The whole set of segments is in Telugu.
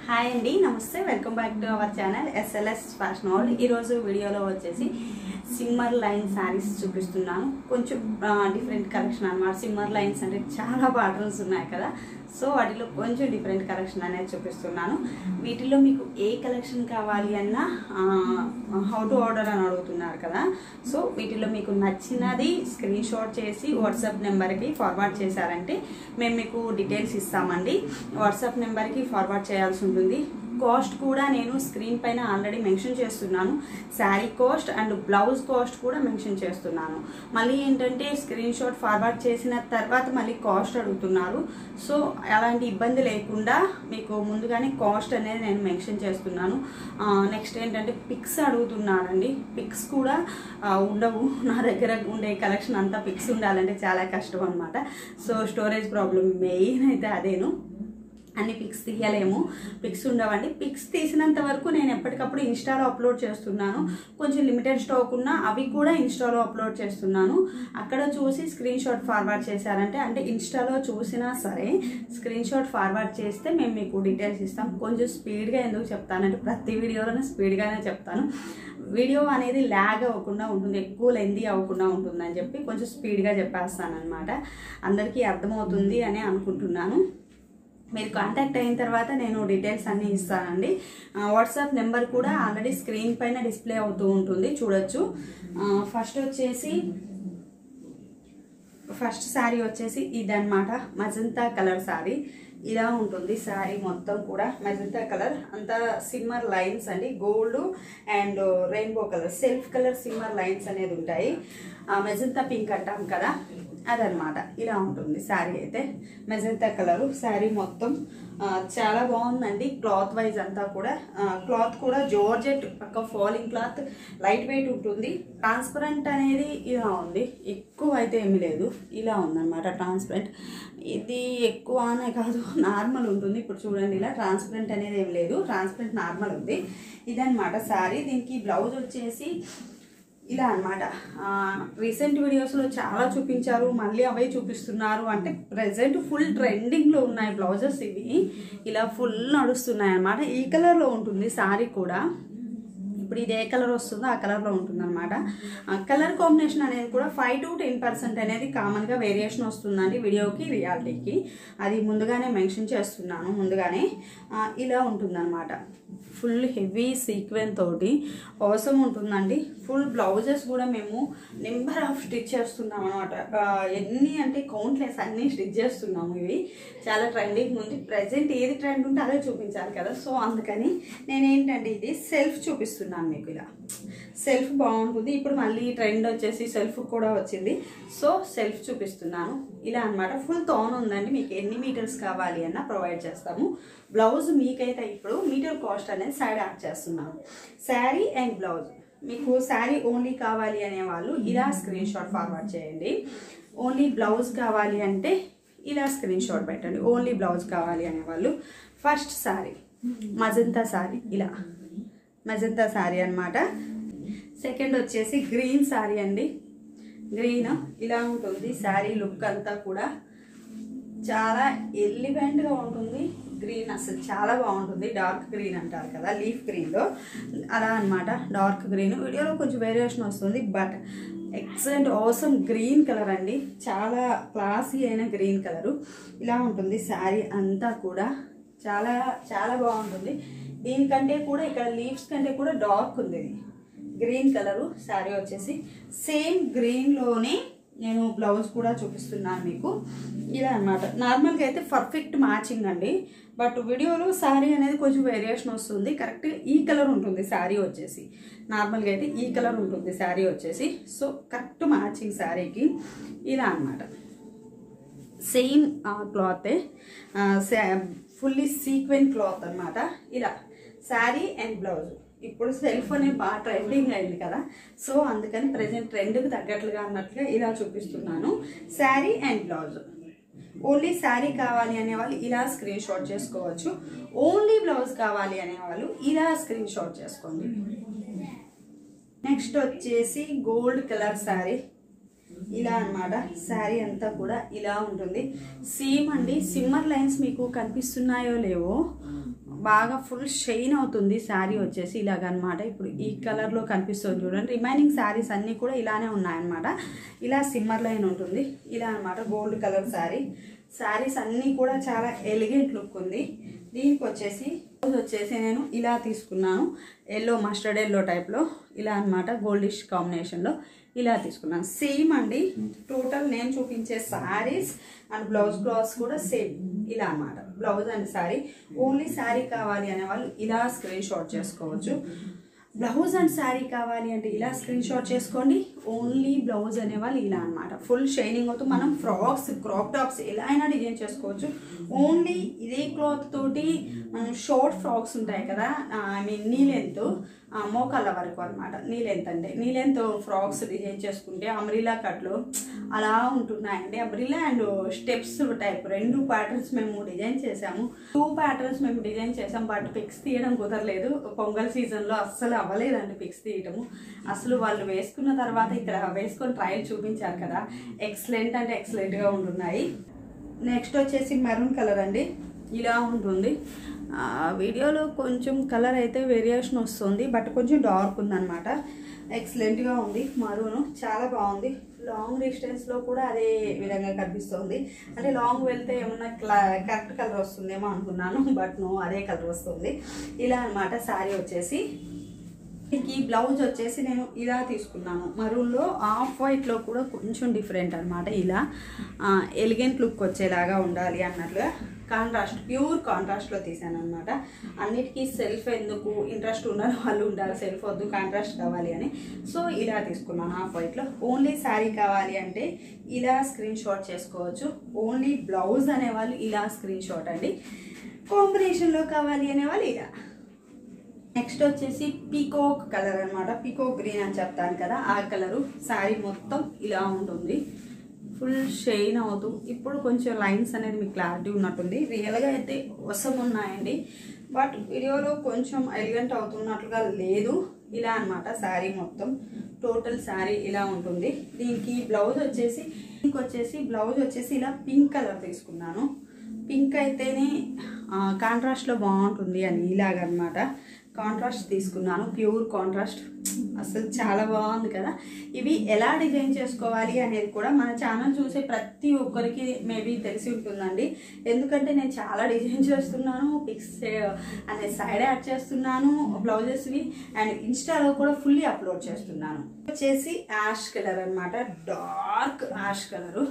హాయ్ అండి నమస్తే welcome back to our channel SLS fashion world ఈరోజు వీడియోలో వచ్చేసి సిమ్మర్ లైన్ శారీస్ చూపిస్తున్నాను కొంచెం డిఫరెంట్ కలెక్షన్ అన్నమాట సిమ్మర్ లైన్స్ అంటే చాలా ప్యాటర్న్స్ ఉన్నాయి కదా సో వాటిలో కొంచెం డిఫరెంట్ కలెక్షన్ అనేది చూపిస్తున్నాను వీటిలో మీకు ఏ కలెక్షన్ కావాలి అన్నా హౌ టు ఆర్డర్ అని అడుగుతున్నారు కదా సో వీటిలో మీకు నచ్చినది స్క్రీన్ షాట్ చేసి వాట్సాప్ నెంబర్కి ఫార్వర్డ్ చేశారంటే మేము మీకు డీటెయిల్స్ ఇస్తామండి వాట్సాప్ నెంబర్కి ఫార్వర్డ్ చేయాల్సి ఉంటుంది కాస్ట్ కూడా నేను స్క్రీన్ పైన ఆల్రెడీ మెన్షన్ చేస్తున్నాను sari cost and blouse cost కూడా మెన్షన్ చేస్తున్నాను మళ్ళీ ఏంటంటే స్క్రీన్ షాట్ ఫార్వర్డ్ చేసిన తర్వాత మళ్ళీ కాస్ట్ అడుగుతున్నారు సో అలాంటి ఇబ్బంది లేకుండా మీకు ముందుగానే కాస్ట్ అనేది నేను మెన్షన్ చేస్తున్నాను నెక్స్ట్ ఏంటంటే పిక్స్ అడుగుతున్నానండి పిక్స్ కూడా ఆ, ఉండవు నా దగ్గర ఉండే కలెక్షన్ అంతా పిక్స్ ఉండాలంటే చాలా కష్టం అనమాట సో స్టోరేజ్ ప్రాబ్లం మెయిన్ అయితే అదేను అన్ని పిక్స్ తీయలేము పిక్స్ ఉండవండి పిక్స్ తీసినంత వరకు నేను ఎప్పటికప్పుడు ఇన్స్టాలో అప్లోడ్ చేస్తున్నాను కొంచెం లిమిటెడ్ స్టాక్ ఉన్నా అవి కూడా ఇన్స్టాలో అప్లోడ్ చేస్తున్నాను అక్కడ చూసి స్క్రీన్ షాట్ ఫార్వర్డ్ చేశారంటే అంటే ఇన్స్టాలో చూసినా సరే స్క్రీన్ షాట్ ఫార్వర్డ్ చేస్తే మేము మీకు డీటెయిల్స్ ఇస్తాం కొంచెం స్పీడ్గా ఎందుకు చెప్తానంటే ప్రతి వీడియోలోనే స్పీడ్గానే చెప్తాను వీడియో అనేది ల్యాగ్ అవ్వకుండా ఉంటుంది ఎక్కువ లెందీ అవ్వకుండా ఉంటుందని చెప్పి కొంచెం స్పీడ్గా చెప్పేస్తాను అనమాట అందరికీ అర్థమవుతుంది అని అనుకుంటున్నాను మీరు కాంటాక్ట్ అయిన తర్వాత నేను డీటెయిల్స్ అన్నీ ఇస్తానండి ఆ, వాట్సాప్ నెంబర్ కూడా ఆల్రెడీ స్క్రీన్ పైన డిస్ప్లే అవుతూ ఉంటుంది చూడొచ్చు ఆ, ఫస్ట్ వచ్చేసి ఫస్ట్ శారీ వచ్చేసి ఇదన్నమాట మజంతా కలర్ శారీ ఇలా ఉంటుంది శారీ మొత్తం కూడా మజంతా కలర్ అంతా సిమ్మర్ లైన్స్ అండి gold and rainbow colour self colour shimmer lines అనేది ఉంటాయి మెజంతా పింక్ అంటాం కదా అదనమాట ఇలా ఉంటుంది శారీ అయితే మెజంతా కలరు శారీ మొత్తం ఆ, చాలా బాగుందండి క్లాత్ వైజ్ అంతా కూడా క్లాత్ కూడా జోర్జెట్ పక్క ఫాలింగ్ క్లాత్ లైట్ వెయిట్ ఉంటుంది ట్రాన్స్పరెంట్ అనేది ఇలా ఉంది ఎక్కువ అయితే ఏమీ లేదు ఇలా ఉందన్నమాట ట్రాన్స్పరెంట్ ఇది ఎక్కువ అనే కాదు నార్మల్ ఉంటుంది ఇప్పుడు చూడండి ఇలా ట్రాన్స్పరెంట్ అనేది ఏం లేదు ట్రాన్స్పరెంట్ నార్మల్ ఉంది ఇదన్నమాట శారీ దీనికి బ్లౌజ్ వచ్చేసి ఇలా అనమాట రీసెంట్ వీడియోస్లో చాలా చూపించారు మళ్ళీ అవే చూపిస్తున్నారు అంటే ప్రజెంట్ ఫుల్ ట్రెండింగ్లో ఉన్నాయి బ్లౌజెస్ ఇవి ఇలా ఫుల్ నడుస్తున్నాయి అన్నమాట ఈ కలర్లో ఉంటుంది శారీ కూడా ఇప్పుడు ఇది ఏ కలర్ వస్తుందో ఆ కలర్లో ఉంటుంది అనమాట కలర్ కాంబినేషన్ అనేది కూడా ఫైవ్ టు టెన్ పర్సెంట్ అనేది కామన్గా వేరియేషన్ వస్తుందండి వీడియోకి రియాలిటీకి అది ముందుగానే మెన్షన్ చేస్తున్నాను ముందుగానే ఆ, ఇలా ఉంటుందన్నమాట ఫుల్ హెవీ సీక్వెన్ తోటి అవసరం ఉంటుందండి ఫుల్ బ్లౌజెస్ కూడా మేము నెంబర్ ఆఫ్ స్టిచ్ చేస్తున్నాం అనమాట ఎన్ని అంటే కౌంట్లెస్ అన్నీ స్టిచ్ చేస్తున్నాము ఇవి చాలా ట్రెండింగ్ ఉంది ప్రజెంట్ ఏది ట్రెండ్ ఉంటే అదే చూపించాలి కదా సో అందుకని నేనేంటంటే ఇది సెల్ఫ్ చూపిస్తున్నాను మీకు ఇలా సెల్ఫ్ బాగుంటుంది ఇప్పుడు మళ్ళీ ట్రెండ్ వచ్చేసి సెల్ఫ్ కూడా వచ్చింది సో సెల్ఫ్ చూపిస్తున్నాను ఇలా అన్నమాట ఫుల్ తోన్ ఉందండి మీకు ఎన్ని మీటర్స్ కావాలి అన్న ప్రొవైడ్ చేస్తాము బ్లౌజ్ మీకైతే ఇప్పుడు మీటర్ కాస్ట్ అనేది సైడ్ యాడ్ చేస్తున్నాను శారీ అండ్ బ్లౌజ్ మీకు శారీ ఓన్లీ కావాలి అనే వాళ్ళు ఇలా స్క్రీన్ షాట్ ఫార్వర్డ్ చేయండి ఓన్లీ బ్లౌజ్ కావాలి అంటే ఇలా స్క్రీన్ షాట్ పెట్టండి ఓన్లీ బ్లౌజ్ కావాలి అనేవాళ్ళు ఫస్ట్ శారీ మజంతా శారీ ఇలా మజంతా శారీ అన్నమాట సెకండ్ వచ్చేసి గ్రీన్ శారీ అండి గ్రీన్ ఇలా ఉంటుంది శారీ లుక్ అంతా కూడా చాలా ఎలివెంట్గా ఉంటుంది గ్రీన్ అసలు చాలా బాగుంటుంది డార్క్ గ్రీన్ అంటారు కదా లీఫ్ గ్రీన్లో అలా అన్నమాట డార్క్ గ్రీన్ వీడియోలో కొంచెం వేరియేషన్ వస్తుంది బట్ ఎక్సలెంట్ అవసరం గ్రీన్ కలర్ అండి చాలా క్లాసీ అయిన గ్రీన్ కలరు ఇలా ఉంటుంది శారీ అంతా కూడా చాలా చాలా బాగుంటుంది దీనికంటే కూడా ఇక్కడ లీవ్స్ కంటే కూడా డార్క్ ఉంది ఇది గ్రీన్ కలరు శారీ వచ్చేసి సేమ్ గ్రీన్లోనే నేను బ్లౌజ్ కూడా చూపిస్తున్నాను మీకు ఇలా అనమాట నార్మల్గా అయితే పర్ఫెక్ట్ మ్యాచింగ్ అండి బట్ వీడియోలో శారీ అనేది కొంచెం వేరియేషన్ వస్తుంది కరెక్ట్గా ఈ కలర్ ఉంటుంది శారీ వచ్చేసి నార్మల్గా అయితే ఈ కలర్ ఉంటుంది శారీ వచ్చేసి సో కరెక్ట్ మ్యాచింగ్ శారీకి ఇలా అనమాట సేమ్ క్లాతే ఫుల్లీ సీక్వెన్ క్లాత్ అన్నమాట ఇలా శారీ అండ్ బ్లౌజ్ ఇప్పుడు సెల్ఫ్ అనేది బాగా ట్రెండింగ్ అయింది కదా సో అందుకని ప్రజెంట్ ట్రెండ్కి తగ్గట్లుగా అన్నట్లుగా ఇలా చూపిస్తున్నాను sari and blouse only sari కావాలి అనేవాళ్ళు ఇలా స్క్రీన్ షాట్ చేసుకోవచ్చు ఓన్లీ బ్లౌజ్ కావాలి అనేవాళ్ళు ఇలా స్క్రీన్ షాట్ చేసుకోండి నెక్స్ట్ వచ్చేసి గోల్డ్ కలర్ శారీ ఇలా అన్నమాట శారీ అంతా కూడా ఇలా ఉంటుంది సేమ్ అండి సిమ్మర్ లైన్స్ మీకు కనిపిస్తున్నాయో లేవో బాగా ఫుల్ షైన్ అవుతుంది శారీ వచ్చేసి ఇలాగనమాట ఇప్పుడు ఈ కలర్లో కనిపిస్తుంది చూడండి రిమైనింగ్ శారీస్ అన్నీ కూడా ఇలానే ఉన్నాయన్నమాట ఇలా సిమ్మర్ లైన్ ఉంటుంది ఇలా అనమాట గోల్డ్ కలర్ శారీ శారీస్ అన్నీ కూడా చాలా ఎలిగెంట్ లుక్ ఉంది దీనికి వచ్చేసి బ్లౌజ్ వచ్చేసి నేను ఇలా తీసుకున్నాను ఎల్లో మస్టర్డ్ ఎల్లో టైప్లో ఇలా అనమాట గోల్డిష్ కాంబినేషన్లో ఇలా తీసుకున్నాను సేమ్ అండి టోటల్ నేను చూపించే శారీస్ అండ్ బ్లౌజ్ బ్లౌజ్ కూడా సేమ్ ఇలా అనమాట blouse and sari only sari కావాలి అనే వాళ్ళు ఇలా స్క్రీన్ షాట్ చేసుకోవచ్చు బ్లౌజ్ అండ్ శారీ కావాలి అంటే ఇలా స్క్రీన్ షాట్ చేసుకోండి ఓన్లీ బ్లౌజ్ అనేవాళ్ళు ఇలా అనమాట ఫుల్ షైనింగ్ అవుతూ మనం ఫ్రాక్స్ క్రాప్ టాప్స్ ఎలా అయినా డిజైన్ చేసుకోవచ్చు ఓన్లీ ఇదే క్లాత్ తోటి మనం షార్ట్ ఫ్రాక్స్ ఉంటాయి కదా ఐ మీన్ నీ లెంత్ మోకాళ్ళ వరకు అనమాట నీ లెంత్ అంటే నీ లెంత్ ఫ్రాక్స్ డిజైన్ చేసుకుంటే అమ్రిలా కట్లు అలా ఉంటున్నాయండి అమ్రిలా అండ్ స్టెప్స్ టైప్ రెండు ప్యాటర్న్స్ మేము డిజైన్ చేసాము టూ ప్యాటర్న్స్ మేము డిజైన్ చేసాం బట్ పిక్స్ తీయడం కుదరలేదు పొంగల్ సీజన్లో అస్సలు అవ్వలేదండి పిక్స్ తీయటము అసలు వాళ్ళు వేసుకున్న తర్వాత ఇక్కడ వేసుకొని ట్రయల్ చూపించారు కదా ఎక్సలెంట్ అంటే ఎక్సలెంట్గా ఉంటున్నాయి నెక్స్ట్ వచ్చేసి మెరూన్ కలర్ అండి ఇలా ఉంటుంది ఆ, వీడియోలో కొంచెం కలర్ అయితే వేరియేషన్ వస్తుంది బట్ కొంచెం డార్క్ ఉందన్నమాట ఎక్సలెంట్గా ఉంది మరూను చాలా బాగుంది లాంగ్ డిస్టెన్స్లో కూడా అదే విధంగా కనిపిస్తుంది అంటే లాంగ్ వెళ్తే ఏమన్నా క్లా కరెక్ట్ కలర్ వస్తుందేమో అనుకున్నాను బట్ నో అదే కలర్ వస్తుంది ఇలా అన్నమాట శారీ వచ్చేసి ఈ బ్లౌజ్ వచ్చేసి నేను ఇలా తీసుకున్నాను మరూన్లో ఆఫ్ వైట్లో కూడా కొంచెం డిఫరెంట్ అనమాట ఇలా ఎలిగెంట్ లుక్ వచ్చేలాగా ఉండాలి అన్నట్లుగా కాంట్రాస్ట్ ప్యూర్ కాంట్రాస్ట్లో తీసాను అనమాట అన్నిటికీ సెల్ఫ్ ఎందుకు ఇంట్రెస్ట్ ఉన్న వాళ్ళు ఉండాలి సెల్ఫ్ వద్దు కాంట్రాస్ట్ కావాలి అని సో ఇలా తీసుకున్నాను ఆఫ్ వైట్లో ఓన్లీ శారీ కావాలి అంటే ఇలా స్క్రీన్ షాట్ చేసుకోవచ్చు ఓన్లీ బ్లౌజ్ అనేవాళ్ళు ఇలా స్క్రీన్ షాట్ అండి కాంబినేషన్లో కావాలి అనేవాళ్ళు ఇలా నెక్స్ట్ వచ్చేసి పీకోక్ కలర్ అన్నమాట పీకోక్ గ్రీన్ అని చెప్తాను కదా ఆ కలరు శారీ మొత్తం ఇలా ఉంటుంది ఫుల్ షైన్ అవుతూ ఇప్పుడు కొంచెం లైన్స్ అనేది మీకు క్లారిటీ ఉన్నట్టుంది రియల్గా అయితే వసం ఉన్నాయండి బట్ వీడియోలో కొంచెం ఎలిగెంట్ అవుతున్నట్లుగా లేదు ఇలా అన్నమాట శారీ మొత్తం టోటల్ శారీ ఇలా ఉంటుంది దీనికి బ్లౌజ్ వచ్చేసి దీనికి వచ్చేసి బ్లౌజ్ వచ్చేసి ఇలా పింక్ కలర్ తీసుకున్నాను పింక్ అయితేనే కాంట్రాస్ట్లో బాగుంటుంది అని ఇలాగనమాట కాంట్రాస్ట్ తీసుకున్నాను ప్యూర్ కాంట్రాస్ట్ అసలు చాలా బాగుంది కదా ఇవి ఎలా డిజైన్ చేసుకోవాలి అనేది కూడా మన ఛానల్ చూసే ప్రతి ఒక్కరికి మేబీ తెలిసి ఉంటుందండి ఎందుకంటే నేను చాలా డిజైన్ చేస్తున్నాను పిక్స్ అనే సైడ్ యాడ్ చేస్తున్నాను బ్లౌజెస్వి అండ్ ఇన్స్టాలో కూడా ఫుల్లీ అప్లోడ్ చేస్తున్నాను వచ్చేసి యాష్ కలర్ అన్నమాట డార్క్ యాష్ కలరు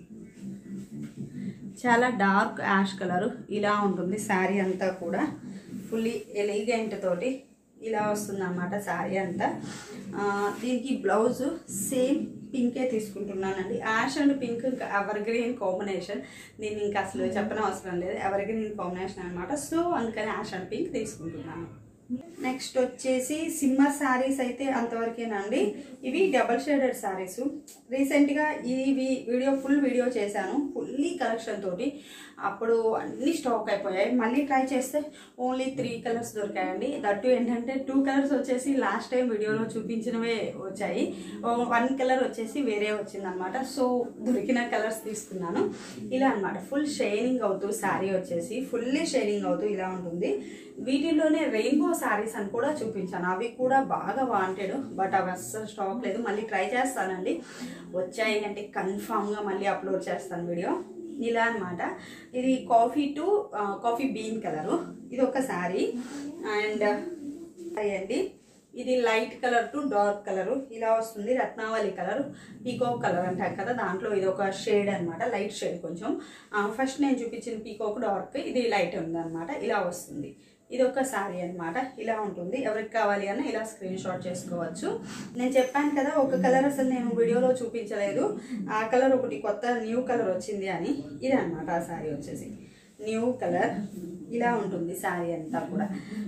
చాలా డార్క్ యాష్ కలర్ ఇలా ఉంటుంది శారీ అంతా కూడా ఫుల్లీ ఎలిగెంట్ తోటి ఇలా వస్తుంది అన్నమాట శారీ అంతా ఆ, దీనికి బ్లౌజ్ సేమ్ పింకే తీసుకుంటున్నానండి ash and pink evergreen combination దీన్ని ఇంకా అసలు చెప్పనవసరం అవసరం లేదు ఎవర్ గ్రీన్ కాంబినేషన్ అనమాట సో అందుకని యాష్ అండ్ పింక్ తీసుకుంటున్నాను నెక్స్ట్ వచ్చేసి సిమ్మర్ శారీస్ అయితే అంతవరకేనండి ఇవి డబల్ షేడెడ్ శారీస్ రీసెంట్గా ఇవి వీడియో ఫుల్ వీడియో చేశాను ఫుల్లీ కలెక్షన్ తోటి అప్పుడు అన్ని స్టాక్ అయిపోయాయి మళ్ళీ ట్రై చేస్తే ఓన్లీ త్రీ కలర్స్ దొరికాయండి దట్టు ఏంటంటే టూ కలర్స్ వచ్చేసి లాస్ట్ టైం వీడియోలో చూపించినవే వచ్చాయి వన్ కలర్ వచ్చేసి వేరే వచ్చిందనమాట సో దొరికిన కలర్స్ తీసుకున్నాను ఇలా అన్నమాట ఫుల్ షైనింగ్ అవుతూ శారీ వచ్చేసి ఫుల్లీ షైనింగ్ అవుతూ ఇలా ఉంటుంది వీటిల్లోనే రెయిన్బో శారీస్ అని కూడా చూపించాను అవి కూడా బాగా వాంటెడ్ బట్ అవి అస్సలు స్టాక్ లేదు మళ్ళీ ట్రై చేస్తానండి వచ్చాయి అంటే కన్ఫామ్గా మళ్ళీ అప్లోడ్ చేస్తాను వీడియో ఇలా అన్నమాట ఇది coffee to coffee bean colour ఇది ఒక శారీ అండ్ అండి ఇది light colour to dark colour ఇలా వస్తుంది రత్నావళి కలర్ పీకాక్ కలర్ అంటారు కదా దాంట్లో ఇది ఒక షేడ్ అన్నమాట లైట్ షేడ్ కొంచెం ఫస్ట్ నేను చూపించిన పీకాక్ డార్క్ ఇది లైట్ ఉందన్నమాట ఇలా వస్తుంది ఇది ఒక శారీ అన్నమాట ఇలా ఉంటుంది ఎవరికి కావాలి అన్న ఇలా స్క్రీన్ షాట్ చేసుకోవచ్చు నేను చెప్పాను కదా ఒక కలర్ అసలు నేను వీడియోలో చూపించలేదు ఆ కలర్ ఒకటి కొత్త న్యూ కలర్ వచ్చింది అని ఇది అన్నమాట ఆ శారీ వచ్చేసి న్యూ కలర్ ఇలా ఉంటుంది శారీ అంతా కూడా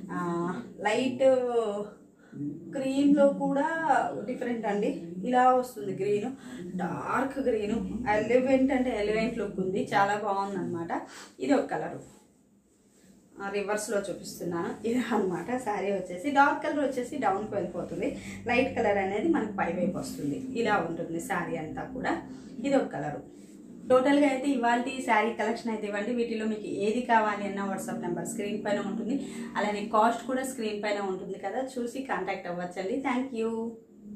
లైట్ గ్రీన్లో కూడా డిఫరెంట్ అండి ఇలా వస్తుంది గ్రీన్ డార్క్ గ్రీన్ ఎలివెంట్ అంటే ఎలివెంట్ లుక్ ఉంది చాలా బాగుంది అనమాట ఇది ఒక కలరు రివర్స్లో చూపిస్తున్నాను ఇది అనమాట శారీ వచ్చేసి డార్క్ కలర్ వచ్చేసి డౌన్కి వెళ్ళిపోతుంది లైట్ కలర్ అనేది మనకి పై వైపు వస్తుంది ఇలా ఉంటుంది శారీ అంతా కూడా ఇది ఒక కలరు టోటల్గా అయితే ఇవాళ శారీ కలెక్షన్ అయితే ఇవ్వండి వీటిలో మీకు ఏది కావాలి అన్న వాట్సాప్ నెంబర్ స్క్రీన్ పైన ఉంటుంది అలానే కాస్ట్ కూడా స్క్రీన్ పైన ఉంటుంది కదా చూసి కాంటాక్ట్ అవ్వచ్చండి థ్యాంక్ యూ